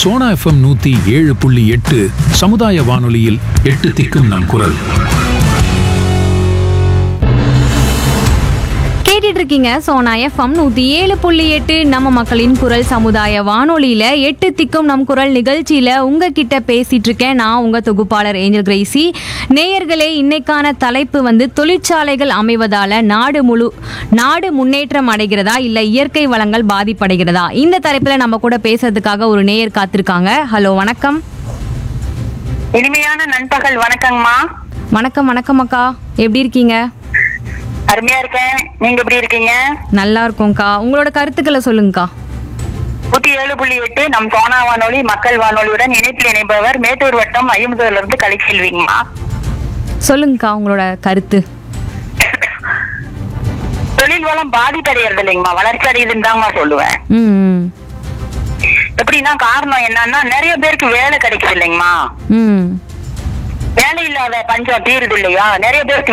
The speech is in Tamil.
சோனா எஃப்எம் நூத்தி ஏழு புள்ளி எட்டு சமுதாய வானொலியில் எட்டு திக்கும் நம் குரல் கேட்டுட்டு இருக்கீங்க சோனா எஃப்எம் நூத்தி ஏழு புள்ளி எட்டு நம்ம மக்களின் குரல் சமுதாய வானொலியில எட்டு திக்கும் நம் குரல் நிகழ்ச்சியில உங்ககிட்ட பேசிட்டு இருக்கேன் நான் உங்க தொகுப்பாளர் ஏஞ்சல் கிரேசி நேயர்களே இன்னைக்கான தலைப்பு வந்து தொழிற்சாலைகள் அமைவதால நாடு முழு நாடு முன்னேற்றம் அடைகிறதா இல்ல இயற்கை வளங்கள் பாதிப்படைகிறதா இந்த தலைப்புல நம்ம கூட பேசுறதுக்காக ஒரு நேயர் காத்திருக்காங்க ஹலோ வணக்கம் இனிமையான நண்பகல் வணக்கங்கம்மா வணக்கம் வணக்கம் அக்கா எப்படி இருக்கீங்க அருமையா இருக்கேன் நீங்க எப்படி இருக்கீங்க நல்லா இருக்கோம்க்கா உங்களோட கருத்துக்களை சொல்லுங்கக்கா நூத்தி ஏழு புள்ளி எட்டு நம் சோனா வானொலி மக்கள் வானொலியுடன் இணைப்பில் இணைப்பவர் மேட்டூர் வட்டம் ஐம்பதுல இருந்து கலைச்செல்விங்கம்மா சொல்லுங்கக்கா உங்களோட கருத்து தொழில் வளம் பாதிப்படைகிறது இல்லைங்கம்மா வளர்ச்சி அடையுதுன்னு தாங்கம்மா சொல்லுவேன் ம் ம் எப்படின்னா காரணம் என்னன்னா நிறைய பேருக்கு வேலை கிடைக்குது இல்லைங்கம்மா ம் வேலை இல்லாத பஞ்சம் தீருது இல்லையா நிறைய பேருக்கு